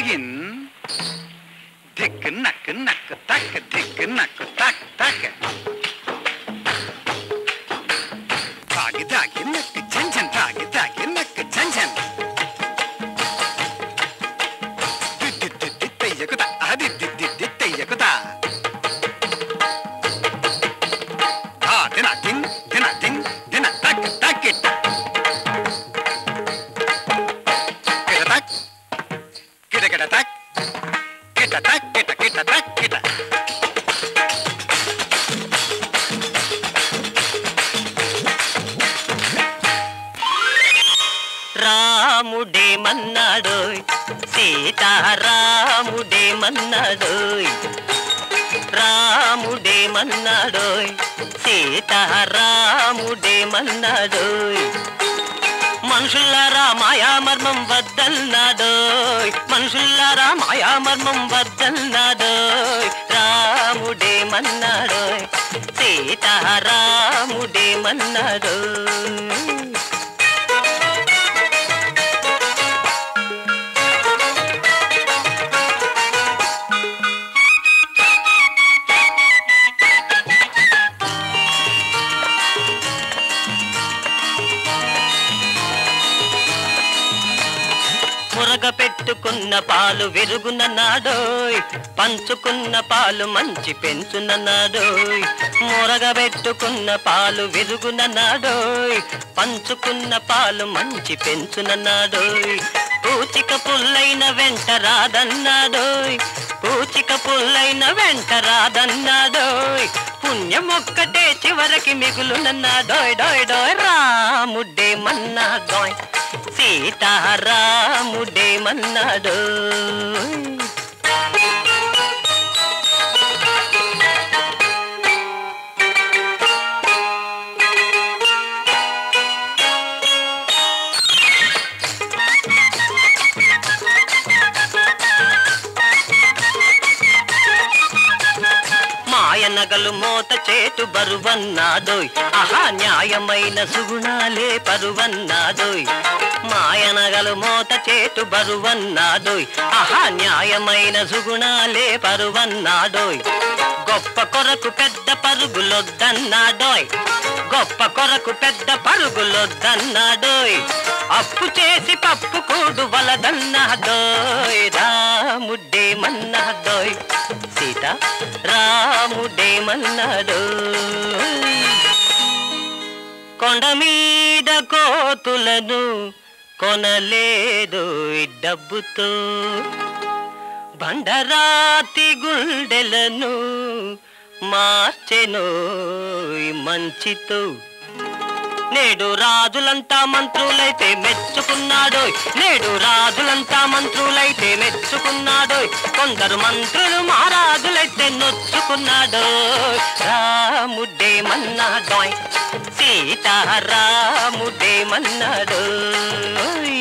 తాగిన్ ధిక్ నక్ నక్ తక్ ధిక్ నక్ తక్ తక్ తాగి తాగి నక్ ఝంఝన్ తాగి తాగి నక్ ఝంఝన్ తెయ్యకుతా అది దిద్ది తెయ్యకుతా ఆ దిన దిన్ దిన దిన్ దిన తక్ తక్ ఇట్ట కిట తక్ కిట కిట తక్ కిట తక్ కిట కిట తక్ కిట రాముడేమన్నాడోయ్ సీతారాముడేమన్నాడోయ్ రాముడేమన్నాడోయ్ సీతారాముడేమన్నాడోయ్ మనుషుల్లారా మాయామర్మం వద్దన్నాడోయ్ మనుషుల్లారా మాయామర్మం వద్దన్నాడోయ్ రాముడేమన్నాడోయ్ సీతారాముడేమన్నాడోయ్ మురగ పెట్టుకున్న పాలు విరుగున నాడోయ్ పంచుకున్న పాలు మంచి పెంచున నాడోయ్ మురగ పెట్టుకున్న పాలు విరుగున నాడోయ్ పంచుకున్న పాలు మంచి పెంచున నాడోయ్ పూచిక పుల్లైన వెంట రాదన్నాడోయ్ పూచిక పుల్లైన వెంట రాదన్నాడోయ్ పుణ్యం ఒక్కటే చివరికి మిగులునన్నాడోయ్ డోయ్ డోయ్ రాముడే మన్నాడోయ్ సీతారాముడే మన్నాడు మాయనగలు మోత చేటు బరువన్నాదోయ్ ఆహా న్యాయమైన సుగుణాలే పరువన్నాదోయ్ మాయనగలు మోత చేటు బరువన్నాదోయ్ ఆహా న్యాయమైన సుగుణాలే పరువన్నాడోయ్ గొప్ప కొరకు పెద్ద పరుగులొద్దన్నాడోయ్ గొప్ప కొరకు పెద్ద పరుగులొద్దన్నాడోయ్ అప్పు చేసి పప్పు కూడు వలదన్నాడోయ్ రాముడే మన్నాడోయ్ సీత రాముడే మన్నాడు కొండ మీద కోతులను కొనలేదు డబ్బుతో బండరాతి గుండెలను మార్చెను మంచితో నేడు రాజులంతా మంత్రులైతే మెచ్చుకున్నాడోయ్ నేడు రాజులంతా మంత్రులైతే మెచ్చుకున్నాడోయ్ కొందరు మంత్రులు మహారాజులైతే నొచ్చుకున్నాడోయ్ రాముడే మన్నాడోయ్ సీతారాముడే మన్నాడోయ్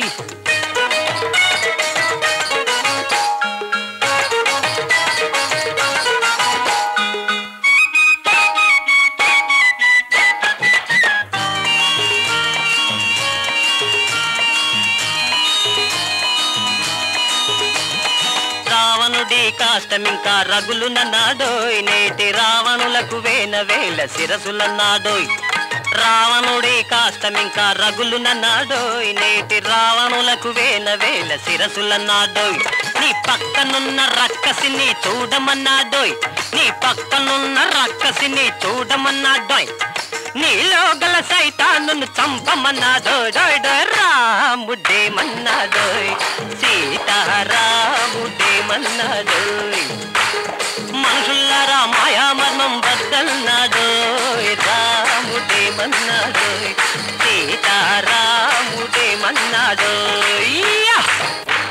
రావణుడి కాష్టమింకా రగులునన్నాడోయ్ నేటి రావణులకు వేన వేల శిరసులన్నాడోయ్ రావణుడి కాష్టమింకా రగులునన్నాడోయ్ నేటి రావణులకు వేల వేల శిరసులన్నాడోయ్ నీ పక్కనున్న రక్కసిని చూడమన్నాడోయ్ నీ పక్కనున్న రక్కసిని చూడమన్నాడోయ్ నీలో గల సైతాను చంపమన్నాడోయ్ డోయ్ డోయ్ రాముడే మన్నాడోయ్ సీతారాముడే మన్నాడోయ్ మనుషుల్లారా మాయామర్మం బద్దల్నాడోయ్ రాముడే మన్నాడోయ్ సీతారాముడే మన్నాడోయ్ యా!